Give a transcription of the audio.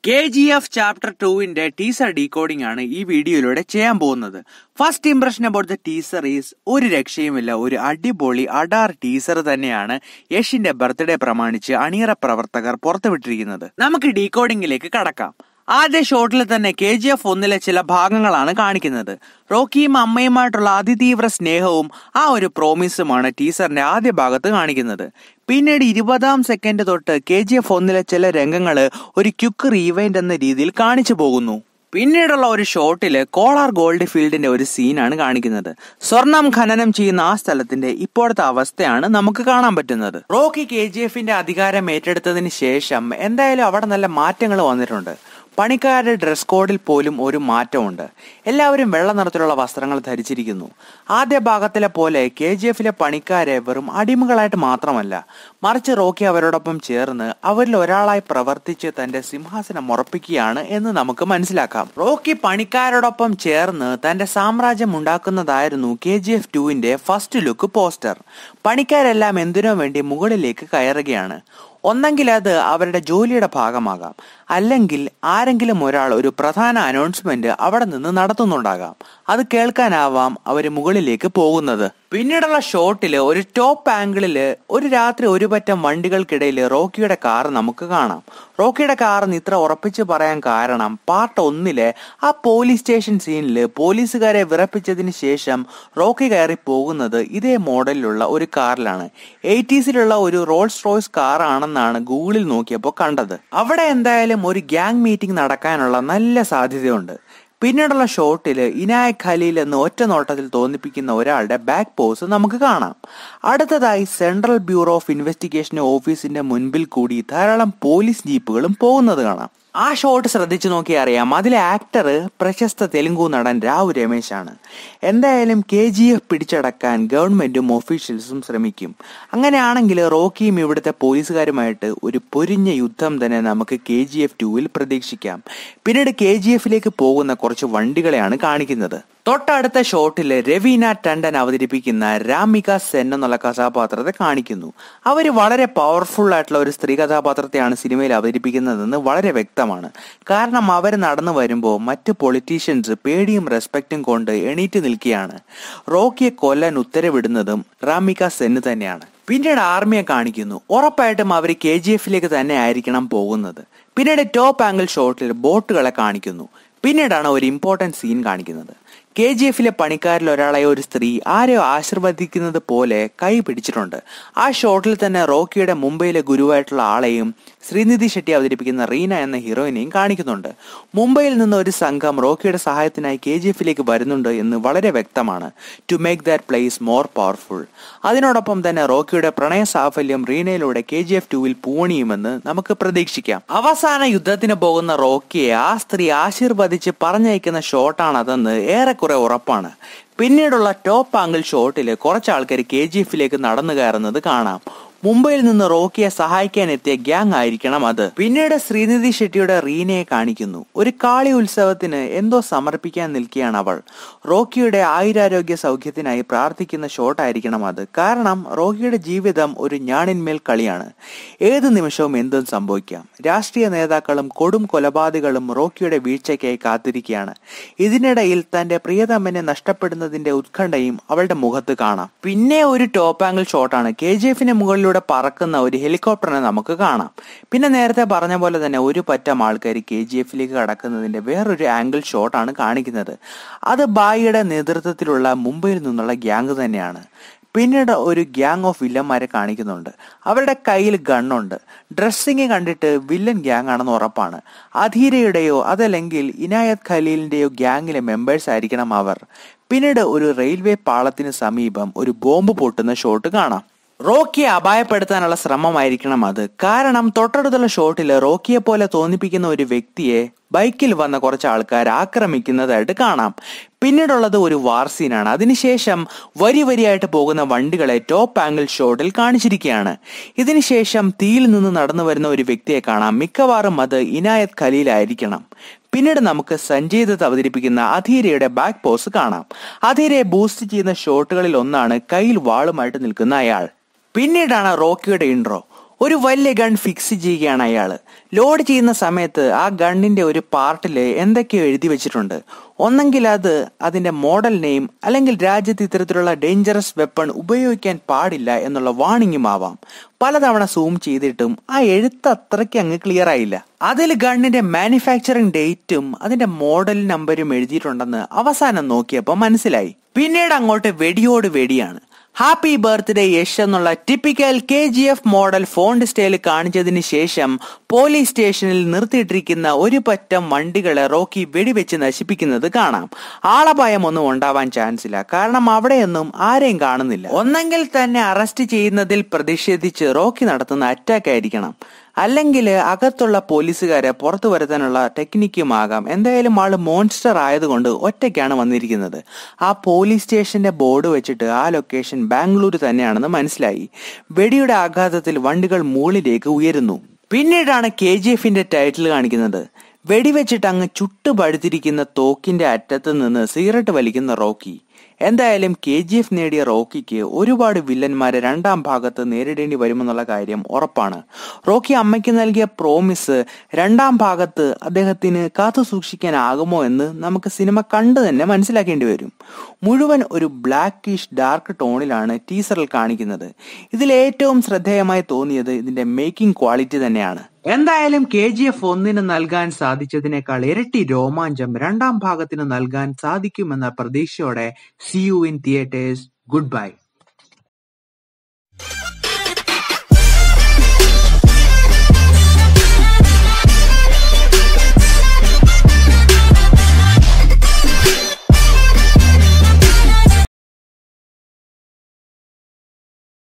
K G F chapter ടുവിന്റെ teaser decoding ആണ് ഈ വീഡിയോയിലൂടെ ചെയ്യാൻ പോകുന്നത് first impression about the teaser is ഒരു രക്ഷയുമില്ല ഒരു അടിപൊളി അഡാർ ടീസർ തന്നെയാണ് യഷിന്റെ ബർത്ത്ഡേ പ്രമാണിച്ച് അണിയറ പ്രവർത്തകർ പുറത്തുവിട്ടിരിക്കുന്നത് നമുക്ക് ഡീകോഡിംഗിലേക്ക് കടക്കാം ആദ്യ ഷോട്ടിൽ തന്നെ കെ ജി എഫ് ഒന്നിലെ ചില ഭാഗങ്ങളാണ് കാണിക്കുന്നത് റോക്കിയും അമ്മയുമായിട്ടുള്ള അതിതീവ്ര സ്നേഹവും ആ ഒരു പ്രോമിസുമാണ് ടീസറിന്റെ ആദ്യ ഭാഗത്ത് കാണിക്കുന്നത് പിന്നീട് ഇരുപതാം സെക്കൻഡ് തൊട്ട് കെ ജി എഫ് ഒന്നിലെ ചില രംഗങ്ങള് ഒരു ക്യുക്ക് റീവൈൻഡ് എന്ന രീതിയിൽ കാണിച്ചു പോകുന്നു പിന്നീടുള്ള ഒരു ഷോട്ടില് കോളാർ ഗോൾഡ് ഫീൽഡിന്റെ ഒരു സീനാണ് കാണിക്കുന്നത് സ്വർണം ഖനനം ചെയ്യുന്ന ആ സ്ഥലത്തിന്റെ ഇപ്പോഴത്തെ അവസ്ഥയാണ് നമുക്ക് കാണാൻ പറ്റുന്നത് റോക്കി കെ ജി എഫിന്റെ അധികാരം ഏറ്റെടുത്തതിന് ശേഷം എന്തായാലും അവിടെ നല്ല മാറ്റങ്ങൾ വന്നിട്ടുണ്ട് പണിക്കാരുടെ ഡ്രസ് കോഡിൽ പോലും ഒരു മാറ്റമുണ്ട് എല്ലാവരും വെള്ള നിറത്തിലുള്ള വസ്ത്രങ്ങൾ ധരിച്ചിരിക്കുന്നു ആദ്യ ഭാഗത്തിലെ പോലെ കെ ജി എഫിലെ പണിക്കാരെ വെറും അടിമകളായിട്ട് മാത്രമല്ല മറിച്ച് റോക്കി അവരോടൊപ്പം ചേർന്ന് അവരിൽ ഒരാളായി പ്രവർത്തിച്ച് തന്റെ സിംഹാസനം ഉറപ്പിക്കുകയാണ് എന്ന് നമുക്ക് മനസ്സിലാക്കാം റോക്കി പണിക്കാരോടൊപ്പം ചേർന്ന് തന്റെ സാമ്രാജ്യം ഉണ്ടാക്കുന്നതായിരുന്നു കെ ജി എഫ് ടുവിന്റെ ഫസ്റ്റ് ലുക്ക് പോസ്റ്റർ പണിക്കാരെല്ലാം എന്തിനോ വേണ്ടി മുകളിലേക്ക് കയറുകയാണ് ഒന്നെങ്കിൽ അത് അവരുടെ ജോലിയുടെ ഭാഗമാകാം അല്ലെങ്കിൽ ആരെങ്കിലും ഒരാൾ ഒരു പ്രധാന അനൗൺസ്മെന്റ് അവിടെ നിന്ന് നടത്തുന്നുണ്ടാകാം അത് കേൾക്കാനാവാം അവർ മുകളിലേക്ക് പോകുന്നത് പിന്നീടുള്ള ഷോട്ടില് ഒരു ടോപ്പ് ആംഗിളില് ഒരു രാത്രി ഒരു പറ്റം വണ്ടികൾക്കിടയിൽ റോക്കിയുടെ കാർ നമുക്ക് കാണാം റോക്കിയുടെ കാറിന് ഇത്ര ഉറപ്പിച്ച് പറയാൻ കാരണം പാർട്ട് ഒന്നിലെ ആ പോലീസ് സ്റ്റേഷൻ സീനില് പോലീസുകാരെ വിറപ്പിച്ചതിന് ശേഷം റോക്കി കയറി പോകുന്നത് ഇതേ മോഡലിലുള്ള ഒരു കാറിലാണ് എയ്റ്റീസിലുള്ള ഒരു റോൾസ് റോയ്സ് കാർ ആണെന്നാണ് ഗൂഗിളിൽ നോക്കിയപ്പോൾ കണ്ടത് അവിടെ എന്തായാലും ഒരു ഗ്യാങ് മീറ്റിംഗ് നടക്കാനുള്ള നല്ല സാധ്യതയുണ്ട് പിന്നീടുള്ള ഷോട്ടിൽ ഇനായക് ഖലീൽ എന്ന് ഒറ്റ നോട്ടത്തിൽ തോന്നിപ്പിക്കുന്ന ഒരാളുടെ ബാക്ക് പോസ് നമുക്ക് കാണാം അടുത്തതായി സെൻട്രൽ ബ്യൂറോ ഓഫ് ഇൻവെസ്റ്റിഗേഷൻ ഓഫീസിന്റെ മുൻപിൽ കൂടി ധാരാളം പോലീസ് ജീപ്പുകളും പോകുന്നത് കാണാം ആ ഷോട്ട് ശ്രദ്ധിച്ചു നോക്കി അറിയാം അതിലെ ആക്ടർ പ്രശസ്ത തെലുങ്കു നടൻ രാവ് രമേശ് ആണ് എന്തായാലും കെ ജി എഫ് പിടിച്ചടക്കാൻ ഗവൺമെന്റും ഒഫീഷ്യൽസും ശ്രമിക്കും അങ്ങനെയാണെങ്കിൽ റോക്കിയും ഇവിടുത്തെ പോലീസുകാരുമായിട്ട് ഒരു പൊരിഞ്ഞ യുദ്ധം തന്നെ നമുക്ക് കെ ജി എഫ് ടുവിൽ പ്രതീക്ഷിക്കാം പിന്നീട് കെ ജി എഫിലേക്ക് പോകുന്ന കുറച്ച് വണ്ടികളെയാണ് കാണിക്കുന്നത് തൊട്ടടുത്ത ഷോട്ടിൽ രവീന ടണ്ടൻ അവതരിപ്പിക്കുന്ന രാമിക സെൻ എന്നുള്ള കഥാപാത്രത്തെ കാണിക്കുന്നു അവർ വളരെ പവർഫുൾ ആയിട്ടുള്ള ഒരു സ്ത്രീ കഥാപാത്രത്തെയാണ് സിനിമയിൽ അവതരിപ്പിക്കുന്നതെന്ന് വളരെ വ്യക്തമാണ് കാരണം അവർ നടന്നു വരുമ്പോൾ മറ്റ് പൊളിറ്റീഷ്യൻസ് പേടിയും റെസ്പെക്റ്റും കൊണ്ട് എണീറ്റ് നിൽക്കുകയാണ് റോക്കിയെ കൊല്ലാൻ ഉത്തരവിടുന്നതും റാമിക സെന്ന് തന്നെയാണ് പിന്നീട് ആർമിയെ കാണിക്കുന്നു ഉറപ്പായിട്ടും അവർ കെ ജി എഫിലേക്ക് തന്നെ ആയിരിക്കണം പോകുന്നത് പിന്നീട് ടോപ്പ് ആംഗിൾ ഷോട്ടിൽ ബോട്ടുകളെ കാണിക്കുന്നു പിന്നീടാണ് ഒരു ഇമ്പോർട്ടൻറ്റ് സീൻ കാണിക്കുന്നത് കെ ജി എഫിലെ പണിക്കാരിൽ ഒരാളായ ഒരു സ്ത്രീ ആരെയോ ആശീർവദിക്കുന്നത് പോലെ കൈ പിടിച്ചിട്ടുണ്ട് ആ ഷോട്ടിൽ തന്നെ റോക്കിയുടെ മുംബൈയിലെ ഗുരുവായിട്ടുള്ള ആളെയും ശ്രീനിധി ഷെട്ടി അവതരിപ്പിക്കുന്ന റീന എന്ന ഹീറോയിനെയും കാണിക്കുന്നുണ്ട് മുംബൈയിൽ നിന്ന് ഒരു സംഘം റോക്കിയുടെ സഹായത്തിനായി കെ ജി എഫിലേക്ക് വരുന്നുണ്ട് എന്ന് വളരെ വ്യക്തമാണ് to make that place more powerful അതിനോടൊപ്പം തന്നെ റോക്കിയുടെ പ്രണയ സാഫല്യം റീനയിലൂടെ കെ ജി എഫ് ടുവിൽ പൂണിയുമെന്ന് നമുക്ക് പ്രതീക്ഷിക്കാം അവസാന യുദ്ധത്തിന് പോകുന്ന റോക്കിയെ ആ സ്ത്രീ ആശീർവദിച്ച് പറഞ്ഞയക്കുന്ന ഷോട്ടാണതെന്ന് ഏറെക്കുറെ ഉറപ്പാണ് പിന്നീടുള്ള ടോപ്പ് ആംഗിൾ ഷോട്ടിൽ കുറച്ച് ആൾക്കാർ കെ ജി എഫിലേക്ക് നടന്നു കയറുന്നത് കാണാം മുംബൈയിൽ നിന്ന് റോക്കിയെ സഹായിക്കാൻ എത്തിയ ഗ്യാങ് ആയിരിക്കണം അത് പിന്നീട് ശ്രീനിധി ഷെട്ടിയുടെ റീനയെ കാണിക്കുന്നു ഒരു കാളി ഉത്സവത്തിന് എന്തോ സമർപ്പിക്കാൻ നിൽക്കുകയാണ് അവൾ റോക്കിയുടെ ആയുരാരോഗ്യ സൗഖ്യത്തിനായി പ്രാർത്ഥിക്കുന്ന ഷോട്ടായിരിക്കണം അത് കാരണം റോക്കിയുടെ ജീവിതം ഒരു ഞാണിന്മേൽ കളിയാണ് ഏത് നിമിഷവും എന്തും സംഭവിക്കാം രാഷ്ട്രീയ നേതാക്കളും കൊടും കൊലപാതകളും റോക്കിയുടെ വീഴ്ചയ്ക്കായി കാത്തിരിക്കുകയാണ് ഇതിനിടയിൽ തന്റെ പ്രിയതമ്മനെ നഷ്ടപ്പെടുന്നതിന്റെ ഉത്കണ്ഠയും അവളുടെ മുഖത്ത് കാണാം പിന്നെ ഒരു ടോപ്പ് ആംഗിൾ ഷോട്ടാണ് കെ ജി എഫിന് മുകളിലൂടെ മുകളിലൂടെ പറക്കുന്ന ഒരു ഹെലികോപ്റ്ററിനെ നമുക്ക് കാണാം പിന്നെ നേരത്തെ പറഞ്ഞ പോലെ തന്നെ ഒരു പറ്റം ആൾക്കാർ കെ ജി എഫിലേക്ക് കടക്കുന്നതിന്റെ വേറൊരു ആംഗിൾ ഷോട്ടാണ് കാണിക്കുന്നത് അത് ബായിയുടെ നേതൃത്വത്തിലുള്ള മുംബൈയിൽ നിന്നുള്ള ഗ്യാങ് തന്നെയാണ് പിന്നീട് ഒരു ഗ്യാങ് ഓഫ് വില്ലന്മാരെ കാണിക്കുന്നുണ്ട് അവരുടെ കയ്യിൽ ഗണ്ണുണ്ട് ഡ്രസ്സിങ് കണ്ടിട്ട് വില്ലൻ ഗ്യാങ് ആണെന്ന് ഉറപ്പാണ് അധീരയുടെയോ അതല്ലെങ്കിൽ ഇനായത് ഖലീലിന്റെയോ ഗ്യാങ്ങിലെ മെമ്പേഴ്സ് ആയിരിക്കണം അവർ പിന്നീട് ഒരു റെയിൽവേ പാളത്തിന് സമീപം ഒരു ബോംബ് പൊട്ടുന്ന ഷോട്ട് കാണാം റോക്കിയെ അപായപ്പെടുത്താനുള്ള ശ്രമമായിരിക്കണം അത് കാരണം തൊട്ടടുത്തുള്ള ഷോട്ടിൽ റോക്കിയെ പോലെ തോന്നിപ്പിക്കുന്ന ഒരു വ്യക്തിയെ ബൈക്കിൽ വന്ന കുറച്ച് ആൾക്കാർ ആക്രമിക്കുന്നതായിട്ട് കാണാം പിന്നീടുള്ളത് ഒരു വാർ സീനാണ് അതിനുശേഷം വരി വരിയായിട്ട് പോകുന്ന വണ്ടികളെ ടോപ്പ് ആംഗിൾ ഷോട്ടിൽ കാണിച്ചിരിക്കുകയാണ് ഇതിനുശേഷം തീയിൽ നിന്ന് നടന്നു വരുന്ന ഒരു വ്യക്തിയെ കാണാം മിക്കവാറും അത് ഇനായത് ഖലീലായിരിക്കണം പിന്നീട് നമുക്ക് സഞ്ജയ് ദത്ത് അവതരിപ്പിക്കുന്ന അധീരയുടെ ബാക്ക് പോസ് കാണാം അധീരയെ ബൂസ്റ്റ് ചെയ്യുന്ന ഷോട്ടുകളിൽ ഒന്നാണ് കയ്യിൽ വാളുമായിട്ട് നിൽക്കുന്ന അയാൾ പിന്നീടാണ് റോക്കിയുടെ ഇൻട്രോ ഒരു വലിയ ഗൺ ഫിക്സ് ചെയ്യുകയാണ് അയാള് ലോഡ് ചെയ്യുന്ന സമയത്ത് ആ ഗണ്ണിന്റെ ഒരു പാർട്ടില് എന്തൊക്കെയോ എഴുതി വെച്ചിട്ടുണ്ട് ഒന്നെങ്കിൽ അത് അതിന്റെ മോഡൽ നെയിം അല്ലെങ്കിൽ രാജ്യത്ത് ഇത്തരത്തിലുള്ള ഡേഞ്ചറസ് വെപ്പൺ ഉപയോഗിക്കാൻ പാടില്ല എന്നുള്ള വാണിംഗും ആവാം പലതവണ സൂം ചെയ്തിട്ടും ആ എഴുത്ത് അത്രയ്ക്ക് അങ്ങ് ക്ലിയർ ആയില്ല അതിൽ ഗണ്ണിന്റെ മാനുഫാക്ചറിംഗ് ഡേറ്റും അതിന്റെ മോഡൽ നമ്പരും എഴുതിയിട്ടുണ്ടെന്ന് അവസാനം നോക്കിയപ്പോൾ മനസ്സിലായി പിന്നീട് അങ്ങോട്ട് വെടിയോട് വെടിയാണ് ഹാപ്പി ബർത്ത്ഡേ യശ് എന്നുള്ള typical K G F model font style കാണിച്ചതിന് ശേഷം പോലീസ് സ്റ്റേഷനിൽ നിർത്തിയിട്ടിരിക്കുന്ന ഒരു പറ്റം വണ്ടികളെ റോക്കി വെടിവെച്ച് നശിപ്പിക്കുന്നത് കാണാം ആളപായം ഒന്നും ഉണ്ടാവാൻ ചാൻസ് ഇല്ല കാരണം അവിടെയൊന്നും ആരെയും കാണുന്നില്ല ഒന്നെങ്കിൽ തന്നെ അറസ്റ്റ് ചെയ്യുന്നതിൽ പ്രതിഷേധിച്ച് റോക്കി നടത്തുന്ന അറ്റാക്ക് ആയിരിക്കണം അല്ലെങ്കിൽ അകത്തുള്ള പോലീസുകാരെ പുറത്തു വരുത്താനുള്ള ടെക്നിക്കുമാകാം എന്തായാലും ആള് മോൺസ്റ്റർ ആയതുകൊണ്ട് ഒറ്റയ്ക്കാണ് വന്നിരിക്കുന്നത് ആ പോലീസ് സ്റ്റേഷന്റെ ബോർഡ് വെച്ചിട്ട് ആ ലൊക്കേഷൻ ബാംഗ്ലൂർ തന്നെയാണെന്ന് മനസ്സിലായി വെടിയുടെ ആഘാതത്തിൽ വണ്ടികൾ മുകളിലേക്ക് ഉയരുന്നു പിന്നീടാണ് കെ ജി എഫിന്റെ ടൈറ്റിൽ കാണിക്കുന്നത് വെടിവെച്ചിട്ട് അങ്ങ് ചുട്ടുപഴുത്തിരിക്കുന്ന തോക്കിന്റെ അറ്റത്ത് നിന്ന് സിഗരറ്റ് വലിക്കുന്ന റോക്കി എന്തായാലും കെ ജി എഫ് നേടിയ റോക്കിക്ക് ഒരുപാട് വില്ലന്മാരെ രണ്ടാം ഭാഗത്ത് നേരിടേണ്ടി വരുമെന്നുള്ള കാര്യം ഉറപ്പാണ് റോക്കി അമ്മയ്ക്ക് നൽകിയ പ്രോമിസ് രണ്ടാം ഭാഗത്ത് അദ്ദേഹത്തിന് കാത്തു സൂക്ഷിക്കാനാകുമോ എന്ന് നമുക്ക് സിനിമ കണ്ടു തന്നെ മനസ്സിലാക്കേണ്ടി വരും മുഴുവൻ ഒരു ബ്ലാക്കിഷ് ഡാർക്ക് ടോണിലാണ് ടീസറിൽ കാണിക്കുന്നത് ഇതിൽ ഏറ്റവും ശ്രദ്ധേയമായി തോന്നിയത് ഇതിന്റെ മേക്കിംഗ് ക്വാളിറ്റി തന്നെയാണ് എന്തായാലും കെ ജി എഫ് ഒന്നിന് നൽകാൻ സാധിച്ചതിനേക്കാൾ ഇരട്ടി രോമാഞ്ചം രണ്ടാം ഭാഗത്തിന് നൽകാൻ സാധിക്കുമെന്ന പ്രതീക്ഷയോടെ see you in theatres good by